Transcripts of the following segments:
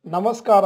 ನಮಸ್ಕಾರ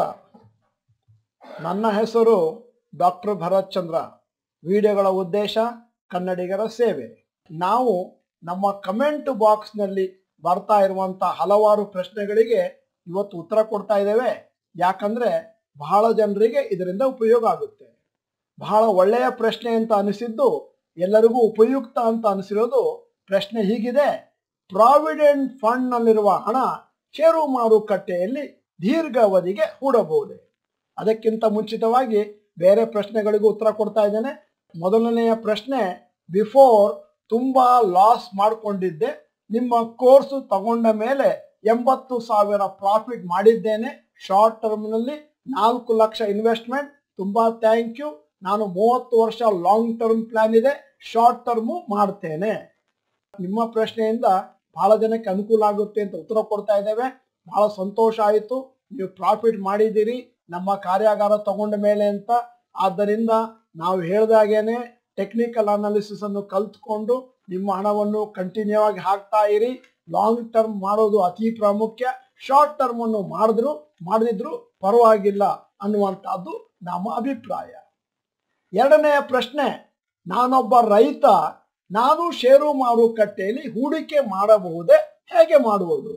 ನನ್ನ ಹೆಸರು ಡಾಕ್ಟರ್ ಭರತ್ ಚಂದ್ರ ವಿಡಿಯೋಗಳ ಉದ್ದೇಶ ಕನ್ನಡಿಗರ ಸೇವೆ ನಾವು ನಮ್ಮ ಕಮೆಂಟ್ ಬಾಕ್ಸ್ನಲ್ಲಿ ಬರ್ತಾ ಇರುವಂತ ಹಲವಾರು ಪ್ರಶ್ನೆಗಳಿಗೆ ಇವತ್ತು ಉತ್ತರ ಕೊಡ್ತಾ ಇದ್ದೇವೆ ಯಾಕಂದ್ರೆ ಬಹಳ ಜನರಿಗೆ ಇದರಿಂದ ಉಪಯೋಗ ಆಗುತ್ತೆ ಬಹಳ ಒಳ್ಳೆಯ ಪ್ರಶ್ನೆ ಅಂತ ಅನಿಸಿದ್ದು ಎಲ್ಲರಿಗೂ ಉಪಯುಕ್ತ ಅಂತ ಅನಿಸಿರೋದು ಪ್ರಶ್ನೆ ಹೀಗಿದೆ ಪ್ರಾವಿಡೆಂಟ್ ಫಂಡ್ ನಲ್ಲಿರುವ ಹಣ ಷೇರು ಮಾರುಕಟ್ಟೆಯಲ್ಲಿ ದೀರ್ಘಾವಧಿಗೆ ಹೂಡಬಹುದೇ ಅದಕ್ಕಿಂತ ಮುಂಚಿತವಾಗಿ ಬೇರೆ ಪ್ರಶ್ನೆಗಳಿಗೂ ಉತ್ತರ ಕೊಡ್ತಾ ಇದ್ದೇನೆ ಮೊದಲನೆಯ ಪ್ರಶ್ನೆ ಬಿಫೋರ್ ತುಂಬಾ ಲಾಸ್ ಮಾಡಿಕೊಂಡಿದ್ದೆ ನಿಮ್ಮ ಕೋರ್ಸ್ ತಗೊಂಡ ಮೇಲೆ ಎಂಬತ್ತು ಸಾವಿರ ಪ್ರಾಫಿಟ್ ಮಾಡಿದ್ದೇನೆ ಶಾರ್ಟ್ ಟರ್ಮ್ನಲ್ಲಿ ನಾಲ್ಕು ಲಕ್ಷ ಇನ್ವೆಸ್ಟ್ಮೆಂಟ್ ತುಂಬಾ ಥ್ಯಾಂಕ್ ಯು ನಾನು ಮೂವತ್ತು ವರ್ಷ ಲಾಂಗ್ ಟರ್ಮ್ ಪ್ಲಾನ್ ಇದೆ ಶಾರ್ಟ್ ಟರ್ಮು ಮಾಡ್ತೇನೆ ನಿಮ್ಮ ಪ್ರಶ್ನೆಯಿಂದ ಬಹಳ ಜನಕ್ಕೆ ಅನುಕೂಲ ಆಗುತ್ತೆ ಅಂತ ಉತ್ತರ ಕೊಡ್ತಾ ಇದ್ದೇವೆ ಬಹಳ ಸಂತೋಷ ಆಯಿತು ನೀವು ಪ್ರಾಫಿಟ್ ಮಾಡಿದ್ದೀರಿ ನಮ್ಮ ಕಾರ್ಯಾಗಾರ ತಗೊಂಡ ಮೇಲೆ ಅಂತ ಆದ್ದರಿಂದ ನಾವು ಹೇಳ್ದಾಗೇನೆ ಟೆಕ್ನಿಕಲ್ ಅನಾಲಿಸಿಸ್ ಅನ್ನು ಕಲ್ತ್ಕೊಂಡು ನಿಮ್ಮ ಹಣವನ್ನು ಕಂಟಿನ್ಯೂ ಆಗಿ ಹಾಕ್ತಾ ಇರಿ ಲಾಂಗ್ ಟರ್ಮ್ ಮಾಡೋದು ಅತಿ ಪ್ರಾಮುಖ್ಯ ಶಾರ್ಟ್ ಟರ್ಮ್ ಅನ್ನು ಮಾಡಿದ್ರು ಮಾಡದಿದ್ರು ಪರವಾಗಿಲ್ಲ ಅನ್ನುವಂಥದ್ದು ನಮ್ಮ ಅಭಿಪ್ರಾಯ ಎರಡನೆಯ ಪ್ರಶ್ನೆ ನಾನೊಬ್ಬ ರೈತ ನಾನು ಷೇರು ಮಾರುಕಟ್ಟೆಯಲ್ಲಿ ಹೂಡಿಕೆ ಮಾಡಬಹುದೇ ಹೇಗೆ ಮಾಡುವುದು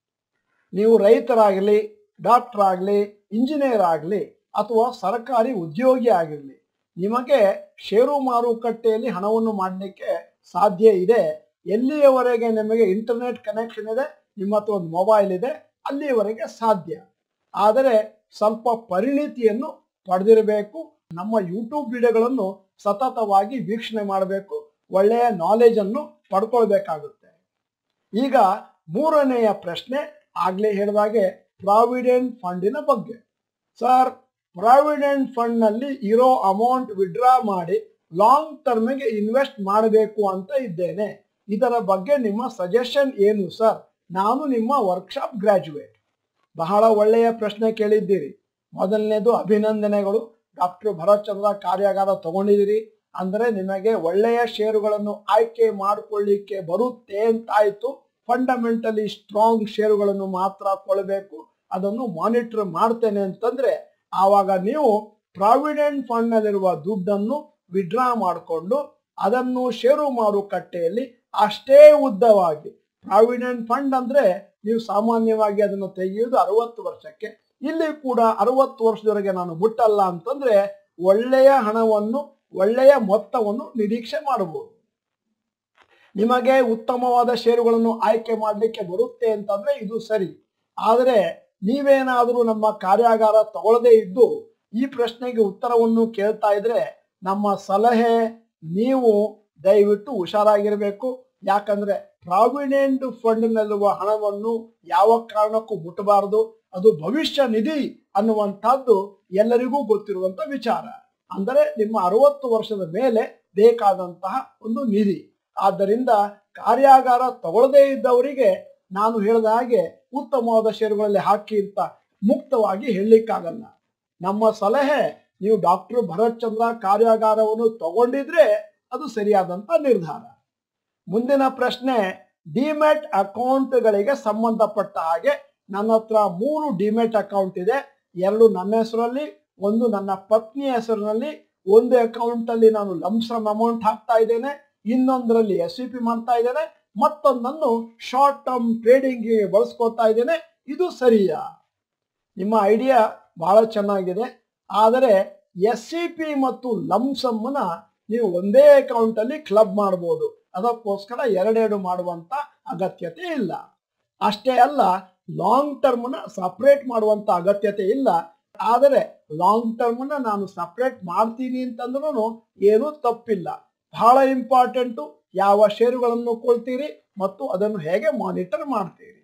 ನೀವು ರೈತರಾಗಲಿ ಡಾಕ್ಟರ್ ಆಗಲಿ ಇಂಜಿನಿಯರ್ ಆಗಲಿ ಅಥವಾ ಸರ್ಕಾರಿ ಉದ್ಯೋಗಿ ಆಗಿರಲಿ ನಿಮಗೆ ಷೇರು ಮಾರುಕಟ್ಟೆಯಲ್ಲಿ ಹಣವನ್ನು ಮಾಡಲಿಕ್ಕೆ ಸಾಧ್ಯ ಇದೆ ಎಲ್ಲಿಯವರೆಗೆ ನಿಮಗೆ ಇಂಟರ್ನೆಟ್ ಕನೆಕ್ಷನ್ ಇದೆ ನಿಮ್ಮ ಹತ್ರ ಒಂದು ಮೊಬೈಲ್ ಇದೆ ಅಲ್ಲಿಯವರೆಗೆ ಸಾಧ್ಯ ಆದರೆ ಸ್ವಲ್ಪ ಪರಿಣಿತಿಯನ್ನು ಪಡೆದಿರಬೇಕು ನಮ್ಮ ಯೂಟ್ಯೂಬ್ ವಿಡಿಯೋಗಳನ್ನು ಸತತವಾಗಿ ವೀಕ್ಷಣೆ ಮಾಡಬೇಕು ಒಳ್ಳೆಯ ನಾಲೆಜ್ ಅನ್ನು ಪಡ್ಕೊಳ್ಬೇಕಾಗುತ್ತೆ ಈಗ ಮೂರನೆಯ ಪ್ರಶ್ನೆ ಆಗ್ಲೇ ಹೇಳಿದಾಗೆ ಪ್ರಾವಿಡೆಂಟ್ ಫಂಡಿನ ಬಗ್ಗೆ ಸರ್ ಪ್ರಾವಿಡೆಂಟ್ ಫಂಡ್ ನಲ್ಲಿ ಇರೋ ಅಮೌಂಟ್ ವಿಡ್ರಾ ಮಾಡಿ ಲಾಂಗ್ ಟರ್ಮ್ಗೆ ಇನ್ವೆಸ್ಟ್ ಮಾಡಬೇಕು ಅಂತ ಇದ್ದೇನೆ ಇದರ ಬಗ್ಗೆ ನಿಮ್ಮ ಸಜೆಷನ್ ಏನು ಸರ್ ನಾನು ನಿಮ್ಮ ವರ್ಕ್ಶಾಪ್ ಗ್ರಾಜುಯೇಟ್ ಬಹಳ ಒಳ್ಳೆಯ ಪ್ರಶ್ನೆ ಕೇಳಿದ್ದೀರಿ ಮೊದಲನೇದು ಅಭಿನಂದನೆಗಳು ಡಾಕ್ಟರ್ ಭರತ್ ಚಂದ್ರ ಕಾರ್ಯಾಗಾರ ತಗೊಂಡಿದ್ದೀರಿ ಅಂದ್ರೆ ನಿಮಗೆ ಒಳ್ಳೆಯ ಷೇರುಗಳನ್ನು ಆಯ್ಕೆ ಮಾಡಿಕೊಳ್ಳಿಕ್ಕೆ ಬರುತ್ತೆ ಅಂತಾಯ್ತು ಫಂಡಮೆಂಟಲಿ ಸ್ಟ್ರಾಂಗ್ ಷೇರುಗಳನ್ನು ಮಾತ್ರ ಕೊಡಬೇಕು ಅದನ್ನು ಮಾನಿಟರ್ ಮಾಡ್ತೇನೆ ಅಂತಂದ್ರೆ ಆವಾಗ ನೀವು ಪ್ರಾವಿಡೆಂಟ್ ಫಂಡ್ ನಲ್ಲಿರುವ ದುಡ್ಡನ್ನು ವಿಡ್ರಾ ಮಾಡಿಕೊಂಡು ಅದನ್ನು ಷೇರು ಮಾರುಕಟ್ಟೆಯಲ್ಲಿ ಅಷ್ಟೇ ಉದ್ದವಾಗಿ ಪ್ರಾವಿಡೆಂಟ್ ಫಂಡ್ ಅಂದ್ರೆ ನೀವು ಸಾಮಾನ್ಯವಾಗಿ ಅದನ್ನು ತೆಗೆಯುವುದು ಅರವತ್ತು ವರ್ಷಕ್ಕೆ ಇಲ್ಲಿ ಕೂಡ ಅರವತ್ತು ವರ್ಷದವರೆಗೆ ನಾನು ಮುಟ್ಟಲ್ಲ ಅಂತಂದ್ರೆ ಒಳ್ಳೆಯ ಹಣವನ್ನು ಒಳ್ಳೆಯ ಮೊತ್ತವನ್ನು ನಿರೀಕ್ಷೆ ಮಾಡಬಹುದು ನಿಮಗೆ ಉತ್ತಮವಾದ ಷೇರುಗಳನ್ನು ಆಯ್ಕೆ ಮಾಡಲಿಕ್ಕೆ ಬರುತ್ತೆ ಅಂತಂದ್ರೆ ಇದು ಸರಿ ಆದರೆ ನೀವೇನಾದರೂ ನಮ್ಮ ಕಾರ್ಯಾಗಾರ ತಗೊಳ್ಳದೇ ಇದ್ದು ಈ ಪ್ರಶ್ನೆಗೆ ಉತ್ತರವನ್ನು ಕೇಳ್ತಾ ಇದ್ರೆ ನಮ್ಮ ಸಲಹೆ ನೀವು ದಯವಿಟ್ಟು ಹುಷಾರಾಗಿರ್ಬೇಕು ಯಾಕಂದ್ರೆ ಪ್ರಾವಿಡೆಂಟ್ ಫಂಡ್ ನಲ್ಲಿರುವ ಹಣವನ್ನು ಯಾವ ಕಾರಣಕ್ಕೂ ಮುಟ್ಟಬಾರದು ಅದು ಭವಿಷ್ಯ ನಿಧಿ ಅನ್ನುವಂಥದ್ದು ಎಲ್ಲರಿಗೂ ಗೊತ್ತಿರುವಂತ ವಿಚಾರ ಅಂದರೆ ನಿಮ್ಮ ಅರವತ್ತು ವರ್ಷದ ಮೇಲೆ ಬೇಕಾದಂತಹ ಒಂದು ನಿಧಿ ಆದ್ದರಿಂದ ಕಾರ್ಯಾಗಾರ ತಗೊಳ್ಳದೇ ಇದ್ದವರಿಗೆ ನಾನು ಹೇಳಿದ ಹಾಗೆ ಉತ್ತಮವಾದ ಷೇರುಗಳಲ್ಲಿ ಹಾಕಿ ಅಂತ ಮುಕ್ತವಾಗಿ ಹೇಳಲಿಕ್ಕಾಗಲ್ಲ ನಮ್ಮ ಸಲಹೆ ನೀವು ಡಾಕ್ಟರ್ ಭರತ್ ಚಂದ್ರ ಕಾರ್ಯಾಗಾರವನ್ನು ತಗೊಂಡಿದ್ರೆ ಅದು ಸರಿಯಾದಂತ ನಿರ್ಧಾರ ಮುಂದಿನ ಪ್ರಶ್ನೆ ಡಿಮೆಟ್ ಅಕೌಂಟ್ಗಳಿಗೆ ಸಂಬಂಧಪಟ್ಟ ಹಾಗೆ ನನ್ನ ಹತ್ರ ಮೂರು ಡಿಮೆಟ್ ಅಕೌಂಟ್ ಇದೆ ಎರಡು ನನ್ನ ಹೆಸರಲ್ಲಿ ಒಂದು ನನ್ನ ಪತ್ನಿಯ ಹೆಸರಿನಲ್ಲಿ ಒಂದು ಅಕೌಂಟ್ ಅಲ್ಲಿ ನಾನು ಲಂಸಮ್ ಅಮೌಂಟ್ ಹಾಕ್ತಾ ಇದ್ದೇನೆ ಇನ್ನೊಂದರಲ್ಲಿ ಎಸ್ ಸಿ ಪಿ ಮಾಡ್ತಾ ಇದ್ದೇನೆ ಮತ್ತೊಂದನ್ನು ಶಾರ್ಟ್ ಟರ್ಮ್ ಟ್ರೇಡಿಂಗ್ ಬಳಸ್ಕೊತಾ ಇದ್ದೇನೆ ಇದು ಸರಿಯಾ ನಿಮ್ಮ ಐಡಿಯಾ ಬಹಳ ಚೆನ್ನಾಗಿದೆ ಆದರೆ ಎಸ್ ಸಿ ಪಿ ಮತ್ತು ಲಂಸಮ್ನ ನೀವು ಒಂದೇ ಅಕೌಂಟ್ ಅಲ್ಲಿ ಕ್ಲಬ್ ಮಾಡಬಹುದು ಅದಕ್ಕೋಸ್ಕರ ಎರಡೆರಡು ಮಾಡುವಂತ ಅಗತ್ಯತೆ ಇಲ್ಲ ಅಷ್ಟೇ ಅಲ್ಲ ಲಾಂಗ್ ಟರ್ಮ್ನ ಸಪರೇಟ್ ಮಾಡುವಂತ ಅಗತ್ಯತೆ ಇಲ್ಲ ಆದರೆ ಲಾಂಗ್ ಟರ್ಮ್ನ ನಾನು ಸಪರೇಟ್ ಮಾಡ್ತೀನಿ ಅಂತಂದ್ರೂ ಏನೂ ತಪ್ಪಿಲ್ಲ ಬಹಳ ಇಂಪಾರ್ಟೆಂಟು ಯಾವ ಷೇರುಗಳನ್ನು ಕೊಳ್ತೀರಿ ಮತ್ತು ಅದನ್ನು ಹೇಗೆ ಮಾನಿಟರ್ ಮಾಡ್ತೀರಿ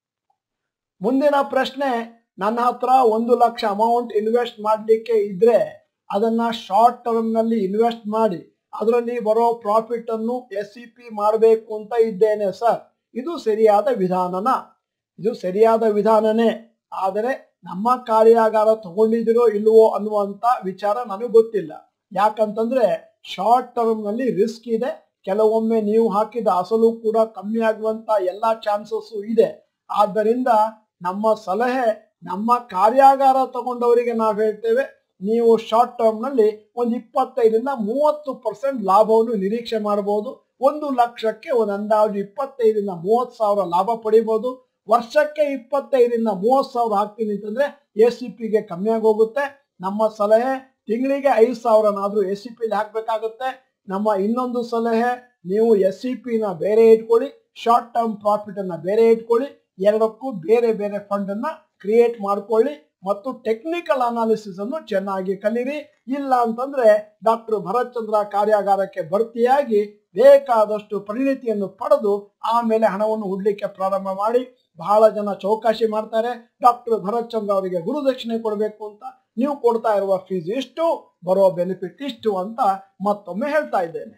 ಮುಂದಿನ ಪ್ರಶ್ನೆ ನನ್ನ ಹತ್ರ ಒಂದು ಲಕ್ಷ ಅಮೌಂಟ್ ಇನ್ವೆಸ್ಟ್ ಮಾಡಲಿಕ್ಕೆ ಇದ್ರೆ ಅದನ್ನ ಶಾರ್ಟ್ ಟರ್ಮ್ ನಲ್ಲಿ ಇನ್ವೆಸ್ಟ್ ಮಾಡಿ ಅದರಲ್ಲಿ ಬರೋ ಪ್ರಾಫಿಟ್ ಅನ್ನು ಎಸ್ ಸಿ ಪಿ ಮಾಡಬೇಕು ಅಂತ ಇದ್ದೇನೆ ಸರ್ ಇದು ಸರಿಯಾದ ವಿಧಾನನ ಇದು ಸರಿಯಾದ ವಿಧಾನನೇ ಆದರೆ ನಮ್ಮ ಕಾರ್ಯಾಗಾರ ತಗೊಂಡಿದಿರೋ ಇಲ್ವೋ ಅನ್ನುವಂತ ವಿಚಾರ ನನಗೆ ಗೊತ್ತಿಲ್ಲ ಯಾಕಂತಂದ್ರೆ ಶಾರ್ಟ್ ಟರ್ಮ್ ನಲ್ಲಿ ರಿಸ್ಕ್ ಇದೆ ಕೆಲವೊಮ್ಮೆ ನೀವು ಹಾಕಿದ ಅಸಲು ಕೂಡ ಕಮ್ಮಿ ಆಗುವಂತ ಎಲ್ಲಾ ಚಾನ್ಸಸ್ ಇದೆ ಆದ್ದರಿಂದ ನಮ್ಮ ಸಲಹೆ ನಮ್ಮ ಕಾರ್ಯಾಗಾರ ತಗೊಂಡವರಿಗೆ ನಾವು ಹೇಳ್ತೇವೆ ನೀವು ಶಾರ್ಟ್ ಟರ್ಮ್ ನಲ್ಲಿ ಒಂದು ಇಪ್ಪತ್ತೈದರಿಂದ ಮೂವತ್ತು ಪರ್ಸೆಂಟ್ ಲಾಭವನ್ನು ನಿರೀಕ್ಷೆ ಮಾಡಬಹುದು ಒಂದು ಲಕ್ಷಕ್ಕೆ ಒಂದು ಅಂದಾಜು ಇಪ್ಪತ್ತೈದರಿಂದ ಮೂವತ್ತು ಸಾವಿರ ಲಾಭ ಪಡಿಬಹುದು ವರ್ಷಕ್ಕೆ ಇಪ್ಪತ್ತೈದರಿಂದ ಮೂವತ್ತು ಸಾವಿರ ಹಾಕ್ತೀನಿ ಅಂತಂದ್ರೆ ಎ ಸಿ ಪಿಗೆ ಕಮ್ಮಿ ಆಗೋಗುತ್ತೆ ನಮ್ಮ ಸಲಹೆ ತಿಂಗಳಿಗೆ ಐದು ಸಾವಿರನಾದ್ರೂ ಎಸ್ ಸಿ ಪಿಲಿ ಹಾಕ್ಬೇಕಾಗುತ್ತೆ ನಮ್ಮ ಇನ್ನೊಂದು ಸಲಹೆ ನೀವು ಎಸ್ ಸಿ ಪಿನ ಬೇರೆ ಇಟ್ಕೊಳ್ಳಿ ಶಾರ್ಟ್ ಟರ್ಮ್ ಪ್ರಾಫಿಟ್ ಅನ್ನ ಬೇರೆ ಇಟ್ಕೊಳ್ಳಿ ಎರಡಕ್ಕೂ ಬೇರೆ ಬೇರೆ ಫಂಡ್ ಅನ್ನ ಕ್ರಿಯೇಟ್ ಮಾಡ್ಕೊಳ್ಳಿ ಮತ್ತು ಟೆಕ್ನಿಕಲ್ ಅನಾಲಿಸಿಸ್ ಅನ್ನು ಚೆನ್ನಾಗಿ ಕಲೀರಿ ಇಲ್ಲ ಅಂತಂದ್ರೆ ಡಾಕ್ಟರ್ ಭರತ್ ಚಂದ್ರ ಕಾರ್ಯಾಗಾರಕ್ಕೆ ಭರ್ತಿಯಾಗಿ ಬೇಕಾದಷ್ಟು ಪರಿಣಿತಿಯನ್ನು ಪಡೆದು ಆಮೇಲೆ ಹಣವನ್ನು ಹುಡ್ಲಿಕ್ಕೆ ಪ್ರಾರಂಭ ಮಾಡಿ ಬಹಳ ಜನ ಚೌಕಾಶಿ ಮಾಡ್ತಾರೆ ಡಾಕ್ಟರ್ ಭರತ್ ಚಂದ್ರ ಅವರಿಗೆ ಗುರುದಕ್ಷಿಣೆ ಕೊಡಬೇಕು ಅಂತ ನೀವು ಕೊಡ್ತಾ ಇರುವ ಫೀಸ್ ಇಷ್ಟು ಬರೋ ಬೆನಿಫಿಟ್ ಇಷ್ಟು ಅಂತ ಮತ್ತೊಮ್ಮೆ ಹೇಳ್ತಾ ಇದ್ದೇನೆ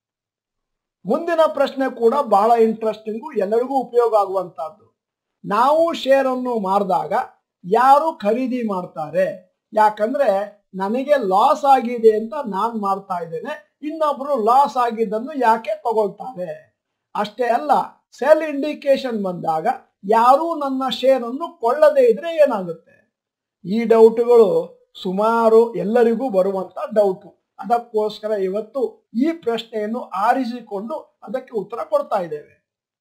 ಮುಂದಿನ ಪ್ರಶ್ನೆ ಕೂಡ ಬಹಳ ಇಂಟ್ರೆಸ್ಟಿಂಗು ಎಲ್ಲರಿಗೂ ಉಪಯೋಗ ಆಗುವಂತಹದ್ದು ನಾವು ಶೇರ್ ಅನ್ನು ಮಾರಿದಾಗ ಯಾರು ಖರೀದಿ ಮಾಡ್ತಾರೆ ಯಾಕಂದ್ರೆ ನನಗೆ ಲಾಸ್ ಆಗಿದೆ ಅಂತ ನಾನ್ ಮಾರ್ತಾ ಇದ್ದೇನೆ ಇನ್ನೊಬ್ರು ಲಾಸ್ ಆಗಿದ್ದನ್ನು ಯಾಕೆ ತಗೊಳ್ತಾರೆ ಅಷ್ಟೇ ಅಲ್ಲ ಸೆಲ್ ಇಂಡಿಕೇಶನ್ ಬಂದಾಗ ಯಾರೂ ನನ್ನ ಶೇರ್ ಅನ್ನು ಕೊಳ್ಳದೇ ಇದ್ರೆ ಏನಾಗುತ್ತೆ ಈ ಡೌಟ್ಗಳು ಸುಮಾರು ಎಲ್ಲರಿಗೂ ಬರುವಂತ ಡೌಟು ಅದಕ್ಕೋಸ್ಕರ ಇವತ್ತು ಈ ಪ್ರಶ್ನೆಯನ್ನು ಆರಿಸಿಕೊಂಡು ಅದಕ್ಕೆ ಉತ್ತರ ಕೊಡ್ತಾ ಇದ್ದೇವೆ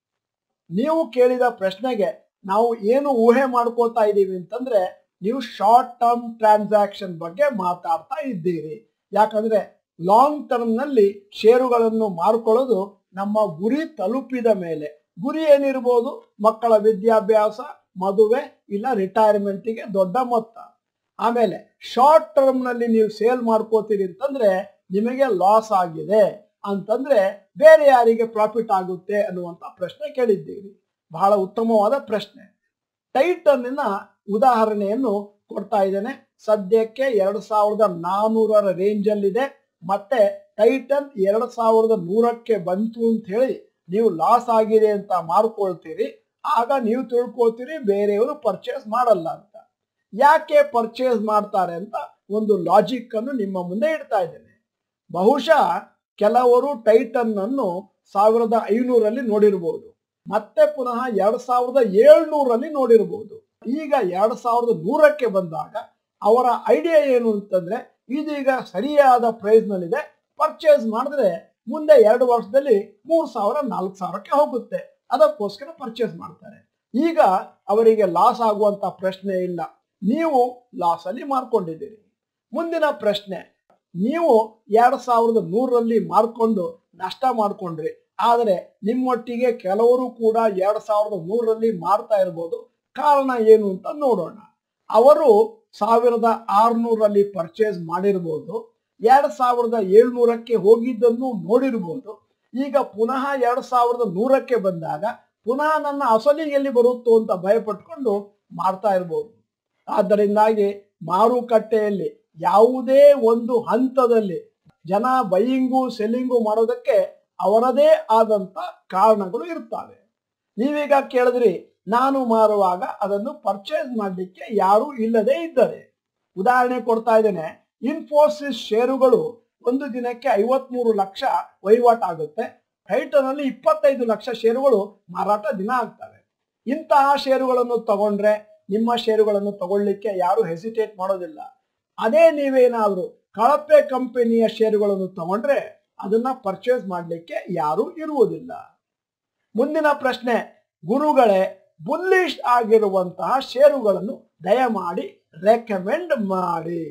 ನೀವು ಕೇಳಿದ ಪ್ರಶ್ನೆಗೆ ನಾವು ಏನು ಊಹೆ ಮಾಡ್ಕೋತಾ ಇದ್ದೀವಿ ಅಂತಂದ್ರೆ ನೀವು ಶಾರ್ಟ್ ಟರ್ಮ್ ಟ್ರಾನ್ಸಾಕ್ಷನ್ ಬಗ್ಗೆ ಮಾತಾಡ್ತಾ ಇದ್ದೀರಿ ಯಾಕಂದ್ರೆ ಲಾಂಗ್ ಟರ್ಮ್ ನಲ್ಲಿ ಷೇರುಗಳನ್ನು ಮಾರ್ಕೊಳ್ಳೋದು ನಮ್ಮ ಗುರಿ ತಲುಪಿದ ಮೇಲೆ ಗುರಿ ಏನಿರ್ಬೋದು ಮಕ್ಕಳ ವಿದ್ಯಾಭ್ಯಾಸ ಮದುವೆ ಇಲ್ಲ ರಿಟೈರ್ಮೆಂಟಿಗೆ ದೊಡ್ಡ ಮೊತ್ತ ಆಮೇಲೆ ಶಾರ್ಟ್ ಟರ್ಮ್ ನಲ್ಲಿ ನೀವು ಸೇಲ್ ಮಾಡ್ಕೋತೀರಿ ಅಂತಂದ್ರೆ ನಿಮಗೆ ಲಾಸ್ ಆಗಿದೆ ಅಂತಂದ್ರೆ ಬೇರೆ ಯಾರಿಗೆ ಪ್ರಾಫಿಟ್ ಆಗುತ್ತೆ ಅನ್ನುವಂತ ಪ್ರಶ್ನೆ ಕೇಳಿದ್ದೀರಿ ಬಹಳ ಉತ್ತಮವಾದ ಪ್ರಶ್ನೆ ಟೈಟನ್ನಿನ ಉದಾಹರಣೆಯನ್ನು ಕೊಡ್ತಾ ಇದ್ದೇನೆ ಸದ್ಯಕ್ಕೆ ಎರಡ್ ಸಾವಿರದ ನಾನೂರರ ರೇಂಜ್ ಅಲ್ಲಿದೆ ಮತ್ತೆ ಟೈಟನ್ ಎರಡ್ ಸಾವಿರದ ನೂರಕ್ಕೆ ಬಂತು ಅಂತ ಹೇಳಿ ನೀವು ಲಾಸ್ ಆಗಿದೆ ಅಂತ ಮಾರ್ಕೊಳ್ತೀರಿ ಆಗ ನೀವು ತಿಳ್ಕೊಳ್ತೀರಿ ಬೇರೆಯವರು ಪರ್ಚೇಸ್ ಮಾಡಲ್ಲ ಅಂತ ಯಾಕೆ ಪರ್ಚೇಸ್ ಮಾಡ್ತಾರೆ ಅಂತ ಒಂದು ಲಾಜಿಕ್ ಅನ್ನು ನಿಮ್ಮ ಮುಂದೆ ಇಡ್ತಾ ಇದ್ದೇನೆ ಬಹುಶಃ ಕೆಲವರು ಟೈಟನ್ ಅನ್ನು ಸಾವಿರದ ಐನೂರಲ್ಲಿ ನೋಡಿರ್ಬೋದು ಮತ್ತೆ ಪುನಃ ಎರಡ್ ಸಾವಿರದ ಏಳ್ನೂರಲ್ಲಿ ನೋಡಿರ್ಬೋದು ಈಗ ಎರಡ್ ಸಾವಿರದ ನೂರಕ್ಕೆ ಬಂದಾಗ ಅವರ ಐಡಿಯಾ ಏನು ಅಂತಂದ್ರೆ ಇದೀಗ ಸರಿಯಾದ ಪ್ರೈಸ್ ನಲ್ಲಿದೆ ಪರ್ಚೇಸ್ ಮಾಡಿದ್ರೆ ಮುಂದೆ ಎರಡು ವರ್ಷದಲ್ಲಿ ಮೂರ್ ಸಾವಿರ ನಾಲ್ಕು ಸಾವಿರಕ್ಕೆ ಹೋಗುತ್ತೆ ಅದಕ್ಕೋಸ್ಕರ ಪರ್ಚೇಸ್ ಮಾಡ್ತಾರೆ ಈಗ ಅವರಿಗೆ ಲಾಸ್ ಆಗುವಂತ ಪ್ರಶ್ನೆ ಇಲ್ಲ ನೀವು ಲಾಸ್ ಅಲ್ಲಿ ಮಾರ್ಕೊಂಡಿದ್ದೀರಿ ಮುಂದಿನ ಪ್ರಶ್ನೆ ನೀವು ಎರಡ್ ಸಾವಿರದ ನೂರರಲ್ಲಿ ಮಾರ್ಕೊಂಡು ನಷ್ಟ ಮಾಡ್ಕೊಂಡ್ರಿ ಆದರೆ ನಿಮ್ಮೊಟ್ಟಿಗೆ ಕೆಲವರು ಕೂಡ ಎರಡ್ ಸಾವಿರದ ನೂರರಲ್ಲಿ ಮಾರ್ತಾ ಇರ್ಬೋದು ಕಾರಣ ಏನು ಅಂತ ನೋಡೋಣ ಅವರು ಸಾವಿರದ ಆರ್ನೂರಲ್ಲಿ ಪರ್ಚೇಸ್ ಮಾಡಿರ್ಬೋದು ಎರಡ್ ಸಾವಿರದ ಏಳ್ನೂರಕ್ಕೆ ಹೋಗಿದ್ದನ್ನು ನೋಡಿರ್ಬೋದು ಈಗ ಪುನಃ ಎರಡ್ ಸಾವಿರದ ನೂರಕ್ಕೆ ಬಂದಾಗ ಪುನಃ ನನ್ನ ಅಸಲಿ ಎಲ್ಲಿ ಬರುತ್ತೋ ಅಂತ ಭಯಪಟ್ಕೊಂಡು ಮಾಡ್ತಾ ಇರ್ಬೋದು ಆದ್ದರಿಂದಾಗಿ ಮಾರುಕಟ್ಟೆಯಲ್ಲಿ ಯಾವುದೇ ಒಂದು ಹಂತದಲ್ಲಿ ಜನ ಬೈಯಿಂಗು ಸೆಲ್ಲಿಂಗು ಮಾಡೋದಕ್ಕೆ ಅವರದೇ ಆದಂತ ಕಾರಣಗಳು ಇರ್ತವೆ ನೀವೀಗ ಕೇಳಿದ್ರಿ ನಾನು ಮಾರುವಾಗ ಅದನ್ನು ಪರ್ಚೇಸ್ ಮಾಡಲಿಕ್ಕೆ ಯಾರು ಇಲ್ಲದೆ ಇದ್ದಾರೆ ಉದಾಹರಣೆ ಕೊಡ್ತಾ ಇದ್ದೇನೆ ಇನ್ಫೋಸಿಸ್ ಷೇರುಗಳು ಒಂದು ದಿನಕ್ಕೆ ಐವತ್ಮೂರು ಲಕ್ಷ ವಹಿವಾಟು ಆಗುತ್ತೆ ಟೈಟನ್ ಅಲ್ಲಿ ಇಪ್ಪತ್ತೈದು ಲಕ್ಷ ಷೇರುಗಳು ಮಾರಾಟ ದಿನ ಆಗ್ತವೆ ಇಂತಹ ಷೇರುಗಳನ್ನು ತಗೊಂಡ್ರೆ ನಿಮ್ಮ ಷೇರುಗಳನ್ನು ತಗೊಳ್ಳಿಕ್ಕೆ ಯಾರು ಹೆಸಿಟೇಟ್ ಮಾಡೋದಿಲ್ಲ ಅದೇ ನೀವೇನಾದ್ರೂ ಕಳಪೆ ಕಂಪನಿಯ ಷೇರುಗಳನ್ನು ತಗೊಂಡ್ರೆ ಅದನ್ನ ಪರ್ಚೇಸ್ ಮಾಡಲಿಕ್ಕೆ ಯಾರು ಇರುವುದಿಲ್ಲ ಮುಂದಿನ ಪ್ರಶ್ನೆ ಗುರುಗಳೇ ಬುಲ್ಲಿಶ್ ಆಗಿರುವಂತಹ ಷೇರುಗಳನ್ನು ದಯಮಾಡಿ ರೆಕಮೆಂಡ್ ಮಾಡಿ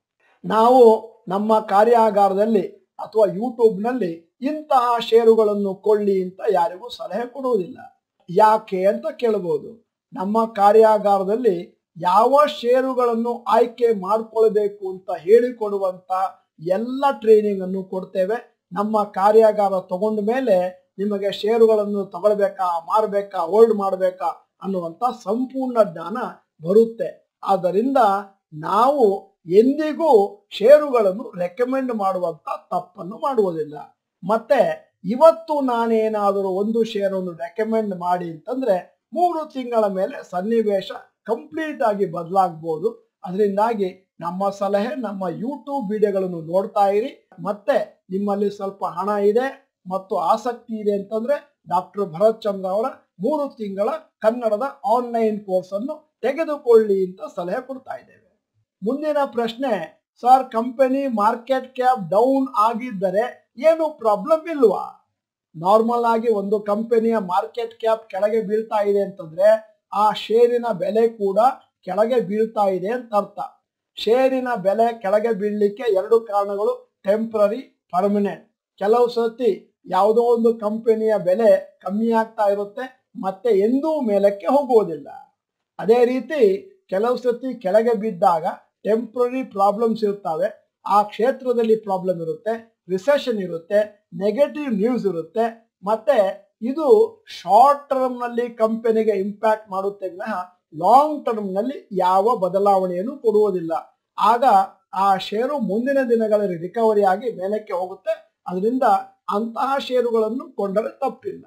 ನಾವು ನಮ್ಮ ಕಾರ್ಯಾಗಾರದಲ್ಲಿ ಅಥವಾ ಯೂಟ್ಯೂಬ್ನಲ್ಲಿ ಇಂತಹ ಷೇರುಗಳನ್ನು ಕೊಳ್ಳಿ ಅಂತ ಯಾರಿಗೂ ಸಲಹೆ ಕೊಡುವುದಿಲ್ಲ ಯಾಕೆ ಅಂತ ಕೇಳಬಹುದು ನಮ್ಮ ಕಾರ್ಯಾಗಾರದಲ್ಲಿ ಯಾವ ಷೇರುಗಳನ್ನು ಆಯ್ಕೆ ಮಾಡ್ಕೊಳ್ಬೇಕು ಅಂತ ಹೇಳಿಕೊಡುವಂತ ಎಲ್ಲ ಟ್ರೈನಿಂಗ್ ಅನ್ನು ಕೊಡ್ತೇವೆ ನಮ್ಮ ಕಾರ್ಯಾಗಾರ ತಗೊಂಡ ಮೇಲೆ ನಿಮಗೆ ಷೇರುಗಳನ್ನು ತಗೊಳ್ಬೇಕಾ ಮಾರಬೇಕಾ ಹೋಲ್ಡ್ ಮಾಡಬೇಕಾ ಅನ್ನುವಂತ ಸಂಪೂರ್ಣ ಜ್ಞಾನ ಬರುತ್ತೆ ಆದ್ದರಿಂದ ನಾವು ಎಂದಿಗೂ ಷೇರುಗಳನ್ನು ರೆಕಮೆಂಡ್ ಮಾಡುವಂತ ತಪ್ಪನ್ನು ಮಾಡುವುದಿಲ್ಲ ಮತ್ತೆ ಇವತ್ತು ನಾನೇನಾದರೂ ಒಂದು ಷೇರನ್ನು ರೆಕಮೆಂಡ್ ಮಾಡಿ ಅಂತಂದ್ರೆ ಮೂರು ತಿಂಗಳ ಮೇಲೆ ಸನ್ನಿವೇಶ ಕಂಪ್ಲೀಟ್ ಆಗಿ ಬದಲಾಗಬಹುದು ಅದರಿಂದಾಗಿ ನಮ್ಮ ಸಲಹೆ ನಮ್ಮ ಯೂಟ್ಯೂಬ್ ವಿಡಿಯೋಗಳನ್ನು ನೋಡ್ತಾ ಇರಿ ಮತ್ತೆ ನಿಮ್ಮಲ್ಲಿ ಸ್ವಲ್ಪ ಹಣ ಇದೆ ಮತ್ತು ಆಸಕ್ತಿ ಇದೆ ಅಂತಂದ್ರೆ ಡಾಕ್ಟರ್ ಭರತ್ ಚಂದ್ರ ಅವರ ಮೂರು ತಿಂಗಳ ಕನ್ನಡದ ಆನ್ಲೈನ್ ಕೋರ್ಸ್ ಅನ್ನು ತೆಗೆದುಕೊಳ್ಳಿ ಅಂತ ಸಲಹೆ ಕೊಡ್ತಾ ಇದ್ದೇವೆ ಮುಂದಿನ ಪ್ರಶ್ನೆ sir company market cap down ಆಗಿದ್ದರೆ ಏನು ಪ್ರಾಬ್ಲಮ್ ಇಲ್ವಾ ನಾರ್ಮಲ್ ಆಗಿ ಒಂದು ಕಂಪನಿಯ ಮಾರ್ಕೆಟ್ ಕ್ಯಾಪ್ ಕೆಳಗೆ ಬೀಳ್ತಾ ಇದೆ ಅಂತಂದ್ರೆ ಆ ಶೇರಿನ ಬೆಲೆ ಕೂಡ ಕೆಳಗೆ ಬೀಳ್ತಾ ಇದೆ ಅಂತ ಅರ್ಥ ಶೇರಿನ ಬೆಲೆ ಕೆಳಗೆ ಬೀಳಲಿಕ್ಕೆ ಎರಡು ಕಾರಣಗಳು ಟೆಂಪ್ರರಿ ಪರ್ಮನೆಂಟ್ ಕೆಲವು ಸತಿ ಯಾವುದೋ ಒಂದು ಕಂಪನಿಯ ಬೆಲೆ ಕಮ್ಮಿ ಆಗ್ತಾ ಇರುತ್ತೆ ಮತ್ತೆ ಎಂದೂ ಮೇಲಕ್ಕೆ ಹೋಗುವುದಿಲ್ಲ ಅದೇ ರೀತಿ ಕೆಲವು ಸತಿ ಕೆಳಗೆ ಬಿದ್ದಾಗ ಟೆಂಪ್ರರಿ ಪ್ರಾಬ್ಲಮ್ಸ್ ಇರ್ತವೆ ಆ ಕ್ಷೇತ್ರದಲ್ಲಿ ಪ್ರಾಬ್ಲಮ್ ಇರುತ್ತೆ ರಿಸೆಷನ್ ಇರುತ್ತೆ ನೆಗೆಟಿವ್ ನ್ಯೂಸ್ ಇರುತ್ತೆ ಮತ್ತೆ ಇದು ಶಾರ್ಟ್ ಟರ್ಮ್ ನಲ್ಲಿ ಕಂಪನಿಗೆ ಇಂಪ್ಯಾಕ್ಟ್ ಮಾಡುತ್ತೆ ವಿನಃ ಲಾಂಗ್ ಟರ್ಮ್ ನಲ್ಲಿ ಯಾವ ಬದಲಾವಣೆಯನ್ನು ಕೊಡುವುದಿಲ್ಲ ಆಗ ಆ ಷೇರು ಮುಂದಿನ ದಿನಗಳಲ್ಲಿ ರಿಕವರಿ ಆಗಿ ಮೇಲಕ್ಕೆ ಹೋಗುತ್ತೆ ಅದರಿಂದ ಅಂತಹ ಷೇರುಗಳನ್ನು ಕೊಂಡರೆ ತಪ್ಪಿಲ್ಲ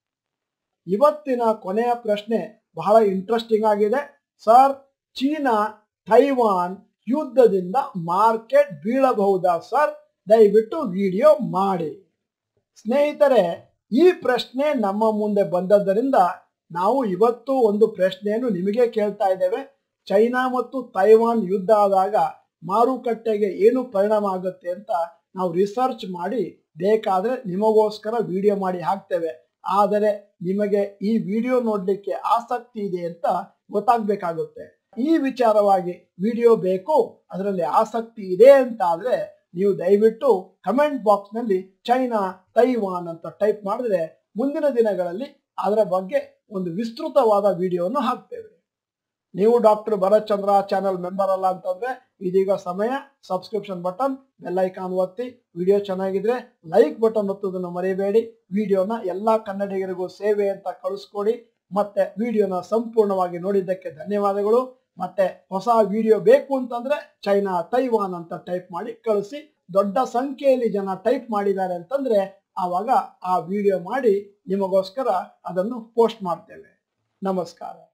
ಇವತ್ತಿನ ಕೊನೆಯ ಪ್ರಶ್ನೆ ಬಹಳ ಇಂಟ್ರೆಸ್ಟಿಂಗ್ ಆಗಿದೆ ಸರ್ ಚೀನಾ ತೈವಾನ್ ಯುದ್ಧದಿಂದ ಮಾರ್ಕೆಟ್ ಬೀಳಬಹುದಾ ಸರ್ ದಯವಿಟ್ಟು ವಿಡಿಯೋ ಮಾಡಿ ಸ್ನೇಹಿತರೆ ಈ ಪ್ರಶ್ನೆ ನಮ್ಮ ಮುಂದೆ ಬಂದದ್ದರಿಂದ ನಾವು ಇವತ್ತು ಒಂದು ಪ್ರಶ್ನೆಯನ್ನು ನಿಮಗೆ ಕೇಳ್ತಾ ಇದ್ದೇವೆ ಚೈನಾ ಮತ್ತು ತೈವಾನ್ ಯುದ್ಧ ಆದಾಗ ಮಾರುಕಟ್ಟೆಗೆ ಏನು ಪರಿಣಾಮ ಆಗುತ್ತೆ ಅಂತ ನಾವು ರಿಸರ್ಚ್ ಮಾಡಿ ಬೇಕಾದ್ರೆ ನಿಮಗೋಸ್ಕರ ವಿಡಿಯೋ ಮಾಡಿ ಹಾಕ್ತೇವೆ ಆದರೆ ನಿಮಗೆ ಈ ವಿಡಿಯೋ ನೋಡ್ಲಿಕ್ಕೆ ಆಸಕ್ತಿ ಇದೆ ಅಂತ ಗೊತ್ತಾಗ್ಬೇಕಾಗುತ್ತೆ ಈ ವಿಚಾರವಾಗಿ ವಿಡಿಯೋ ಬೇಕು ಅದರಲ್ಲಿ ಆಸಕ್ತಿ ಇದೆ ಅಂತ ಆದ್ರೆ ನೀವು ದಯವಿಟ್ಟು ಕಮೆಂಟ್ ಬಾಕ್ಸ್ ನಲ್ಲಿ ಚೈನಾ ತೈವಾನ್ ಅಂತ ಟೈಪ್ ಮಾಡಿದ್ರೆ ಮುಂದಿನ ದಿನಗಳಲ್ಲಿ ಅದರ ಬಗ್ಗೆ ಒಂದು ವಿಸ್ತೃತವಾದ ವಿಡಿಯೋವನ್ನು ಹಾಕ್ತೇವೆ ನೀವು doctor Bharath Chandra channel member ಅಲ್ಲ ಅಂತಂದ್ರೆ ಇದೀಗ ಸಮಯ ಸಬ್ಸ್ಕ್ರಿಪ್ಷನ್ ಬಟನ್ ಬೆಲ್ ಐಕಾನ್ ಒತ್ತಿ ವಿಡಿಯೋ ಚೆನ್ನಾಗಿದ್ರೆ ಲೈಕ್ ಬಟನ್ ಒತ್ತೋದನ್ನು ಮರಿಬೇಡಿ ವಿಡಿಯೋನ ಎಲ್ಲಾ ಕನ್ನಡಿಗರಿಗೂ ಸೇವೆ ಅಂತ ಕಳಿಸ್ಕೊಡಿ ಮತ್ತೆ ವಿಡಿಯೋನ ಸಂಪೂರ್ಣವಾಗಿ ನೋಡಿದ್ದಕ್ಕೆ ಧನ್ಯವಾದಗಳು ಮತ್ತೆ ಹೊಸ ವಿಡಿಯೋ ಬೇಕು ಅಂತಂದ್ರೆ ಚೈನಾ ತೈವಾನ್ ಅಂತ ಟೈಪ್ ಮಾಡಿ ಕಳಿಸಿ ದೊಡ್ಡ ಸಂಖ್ಯೆಯಲ್ಲಿ ಜನ ಟೈಪ್ ಮಾಡಿದ್ದಾರೆ ಅಂತಂದ್ರೆ ಆವಾಗ ಆ ವಿಡಿಯೋ ಮಾಡಿ ನಿಮಗೋಸ್ಕರ ಅದನ್ನು ಪೋಸ್ಟ್ ಮಾಡ್ತೇವೆ ನಮಸ್ಕಾರ